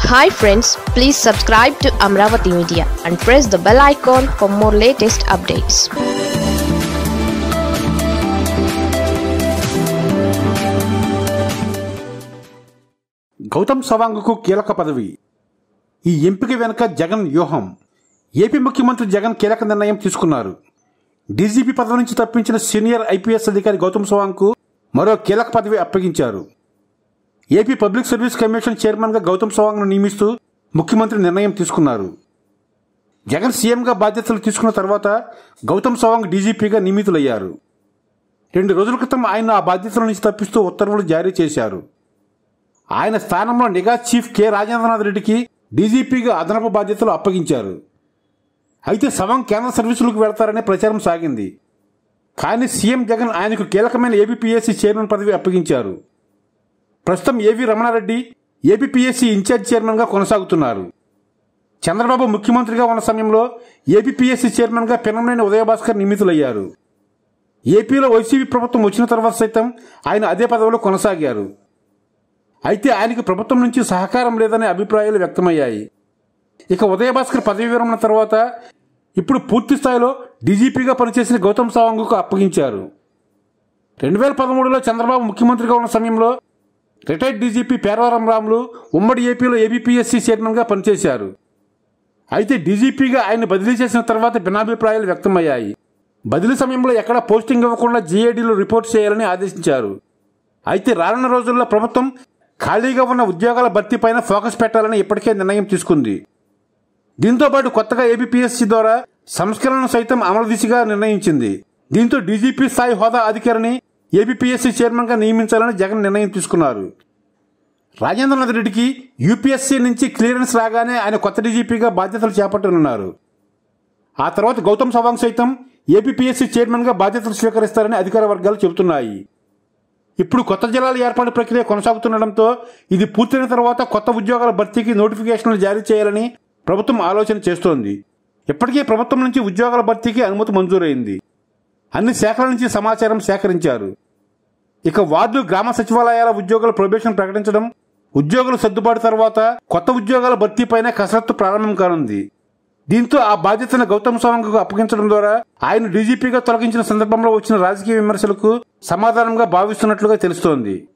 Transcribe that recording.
hi friends please subscribe to Amaravati Media and press the bell icon for more latest updates Gautam సవాంగ్కు కీలక పదవి ఈ ఎంపిక వెనుక జగన్ వ్యూహం ఏపీ ముఖ్యమంత్రి జగన్ కీలక నిర్ణయం తీసుకున్నారు డీజీపీ పదవి నుంచి తప్పించిన సీనియర్ ఐపీఎస్ అధికారి గౌతమ్ సవాంగ్కు మరో కీలక పదవి అప్పగించారు ఏపీ పబ్లిక్ సర్వీస్ కమిషన్ చైర్మన్గా గౌతమ్ సవాంగ్ను నియమిస్తూ ముఖ్యమంత్రి నిర్ణయం తీసుకున్నారు జగన్ సీఎంగా బాధ్యతలు తీసుకున్న తర్వాత గౌతమ్ సవాంగ్ డీజీపీగా నియమితులయ్యారు రెండు రోజుల క్రితం ఆయన ఆ బాధ్యతల నుంచి తప్పిస్తూ ఉత్తర్వులు జారీ చేశారు ఆయన స్థానంలో నిఘా చీఫ్ కె రాజేంద్రనాథ్ రెడ్డికి డీజీపీగా అదనపు బాధ్యతలు అప్పగించారు అయితే సవం కేంద్ర సర్వీసులకు వెళతారనే ప్రచారం సాగింది కానీ సీఎం జగన్ ఆయనకు కీలకమైన ఏబీపీఎస్సీ చైర్మన్ పదవి అప్పగించారు ప్రస్తుతం ఏవి రమణారెడ్డి ఏబీపీఎస్సీ ఇన్ఛార్జ్ చైర్మన్గా కొనసాగుతున్నారు చంద్రబాబు ముఖ్యమంత్రిగా ఉన్న సమయంలో ఏబీపీఎస్సీ చైర్మన్గా పిన్నమనేని ఉదయభాస్కర్ నియమితులయ్యారు ఏపీలో వైసీపీ ప్రభుత్వం వచ్చిన తర్వాత సైతం ఆయన అదే పదవిలో కొనసాగారు అయితే ఆయనకు ప్రభుత్వం నుంచి సహకారం లేదనే అభిప్రాయాలు వ్యక్తమయ్యాయి ఇక ఉదయభాస్కర్ పదవి విరమణ తర్వాత ఇప్పుడు పూర్తి స్థాయిలో డీజీపీగా పనిచేసిన గౌతమ్ సవాంగ్కు అప్పగించారు రెండు వేల పదమూడులో చంద్రబాబు ముఖ్యమంత్రిగా ఉన్న సమయంలో రిటైర్డ్ డీజీపీ పేరవరం రాములు ఉమ్మడి ఏపీలో ఏబీపీఎస్సీ చైర్మన్గా పనిచేశారు అయితే డీజీపీగా ఆయన బదిలీ చేసిన తర్వాత భిన్నాభిప్రాయాలు వ్యక్తమయ్యాయి బదిలీ సమయంలో ఎక్కడ పోస్టింగ్ ఇవ్వకుండా జీఏడీలో రిపోర్ట్ చేయాలని ఆదేశించారు అయితే రానున్న రోజుల్లో ప్రభుత్వం ఖాళీగా ఉన్న ఉద్యోగాల భర్తీపైన ఫోకస్ పెట్టాలని ఇప్పటికే నిర్ణయం తీసుకుంది దీంతో పాటు కొత్తగా ఏబీపీఎస్సీ ద్వారా సంస్కరణను సైతం అమలు దిశగా నిర్ణయించింది దీంతో డీజీపీ స్థాయి హోదా అధికారిని ఏబీపీఎస్సీ చైర్మన్గా నియమించాలని జగన్ నిర్ణయం తీసుకున్నారు రాజేంద్రనాథ్ రెడ్డికి యూపీఎస్సీ నుంచి క్లియరెన్స్ రాగానే ఆయన కొత్త డీజీపీగా బాధ్యతలు చేపట్టనున్నారు ఆ తర్వాత గౌతమ్ సవాంగ్ సైతం ఏపీపీఎస్సీ చైర్మన్గా బాధ్యతలు స్వీకరిస్తారని అధికార వర్గాలు చెబుతున్నాయి ఇప్పుడు కొత్త జిల్లాల ఏర్పాటు ప్రక్రియ కొనసాగుతుండటంతో ఇది పూర్తయిన తర్వాత కొత్త ఉద్యోగాల భర్తీకి నోటిఫికేషన్లు జారీ చేయాలని ప్రభుత్వం ఆలోచన చేస్తోంది ఇప్పటికే ప్రభుత్వం నుంచి ఉద్యోగాల భర్తీకి అనుమతి మంజూరైంది అన్ని శాఖల నుంచి సమాచారం సేకరించారు ఇక వార్డు గ్రామ సచివాలయాల ఉద్యోగుల ప్రొబేషన్ ప్రకటించడం ఉద్యోగుల సర్దుబాటు తర్వాత కొత్త ఉద్యోగాల భర్తీపైన కసరత్తు ప్రారంభం కానుంది దీంతో ఆ బాధ్యతను గౌతమ్ సవాంగ్కు అప్పగించడం ద్వారా ఆయన డీజీపీగా తొలగించిన సందర్భంలో వచ్చిన రాజకీయ విమర్శలకు సమాధానంగా భావిస్తున్నట్లుగా తెలుస్తోంది